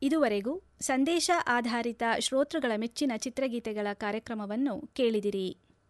ಇದುವರೆಗೂ ಸಂದೇಶ ಆಧಾರಿತ ಶ್ರೋತೃಗಳ ಮೆಚ್ಚಿನ ಚಿತ್ರಗೀತೆಗಳ ಕಾರ್ಯಕ್ರಮವನ್ನು ಕೇಳಿದಿರಿ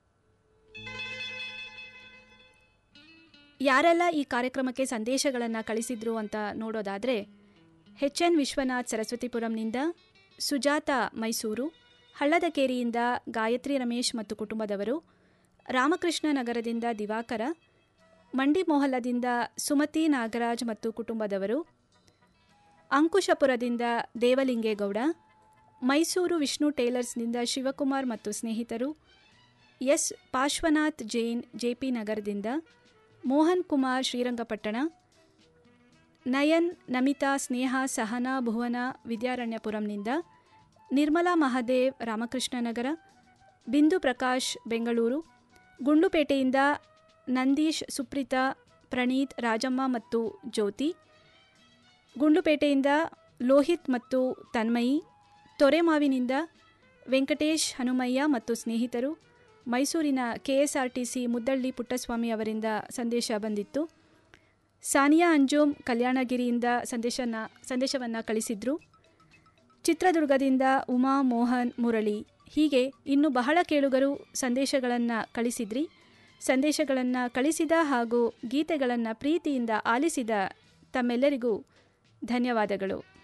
ಯಾರೆಲ್ಲ ಈ ಕಾರ್ಯಕ್ರಮಕ್ಕೆ ಸಂದೇಶಗಳನ್ನು ಕಳಿಸಿದ್ರು ಅಂತ ನೋಡೋದಾದರೆ ಎಚ್ ಎನ್ ವಿಶ್ವನಾಥ್ ಸರಸ್ವತಿಪುರಂನಿಂದ ಸುಜಾತ ಮೈಸೂರು ಹಳ್ಳದಕೇರಿಯಿಂದ ಗಾಯತ್ರಿ ರಮೇಶ್ ಮತ್ತು ಕುಟುಂಬದವರು ರಾಮಕೃಷ್ಣ ನಗರದಿಂದ ದಿವಾಕರ ಮಂಡಿ ಮೊಹಲ್ಲದಿಂದ ಸುಮತಿ ನಾಗರಾಜ್ ಮತ್ತು ಕುಟುಂಬದವರು ಅಂಕುಶಪುರದಿಂದ ದೇವಲಿಂಗೇಗೌಡ ಮೈಸೂರು ವಿಷ್ಣು ಟೇಲರ್ಸ್ನಿಂದ ಶಿವಕುಮಾರ್ ಮತ್ತು ಸ್ನೇಹಿತರು ಎಸ್ ಪಾರ್ಶ್ವನಾಥ್ ಜೈನ್ ಜೆಪಿ ನಗರದಿಂದ ಮೋಹನ್ ಕುಮಾರ್ ಶ್ರೀರಂಗಪಟ್ಟಣ ನಯನ್ ನಮಿತಾ ಸ್ನೇಹ ಸಹನಾ ಭುವನ ವಿದ್ಯಾರಣ್ಯಪುರಂನಿಂದ ನಿರ್ಮಲಾ ಮಹಾದೇವ್ ರಾಮಕೃಷ್ಣ ನಗರ ಬಿಂದು ಪ್ರಕಾಶ್ ಬೆಂಗಳೂರು ಗುಂಡ್ಲುಪೇಟೆಯಿಂದ ನಂದೀಶ್ ಸುಪ್ರೀತಾ ಪ್ರಣೀತ್ ರಾಜಮ್ಮ ಮತ್ತು ಜ್ಯೋತಿ ಗುಂಡ್ಲುಪೇಟೆಯಿಂದ ಲೋಹಿತ್ ಮತ್ತು ತನ್ಮಯಿ ತೊರೆಮಾವಿನಿಂದ ವೆಂಕಟೇಶ್ ಹನುಮಯ್ಯ ಮತ್ತು ಸ್ನೇಹಿತರು ಮೈಸೂರಿನ ಕೆಎಸ್ಆರ್ಟಿಸಿ ಮುದ್ದಳ್ಳಿ ಪುಟ್ಟಸ್ವಾಮಿ ಅವರಿಂದ ಸಂದೇಶ ಬಂದಿತ್ತು ಸಾನಿಯಾ ಅಂಜುಮ್ ಕಲ್ಯಾಣಗಿರಿಯಿಂದ ಸಂದೇಶನ ಸಂದೇಶವನ್ನು ಕಳಿಸಿದ್ರು ಚಿತ್ರದುರ್ಗದಿಂದ ಉಮಾ ಮೋಹನ್ ಮುರಳಿ ಹೀಗೆ ಇನ್ನು ಬಹಳ ಕೇಳುಗರು ಸಂದೇಶಗಳನ್ನು ಕಳಿಸಿದ್ರಿ ಸಂದೇಶಗಳನ್ನು ಕಳಿಸಿದ ಹಾಗೂ ಗೀತೆಗಳನ್ನು ಪ್ರೀತಿಯಿಂದ ಆಲಿಸಿದ ತಮ್ಮೆಲ್ಲರಿಗೂ ಧನ್ಯವಾದಗಳು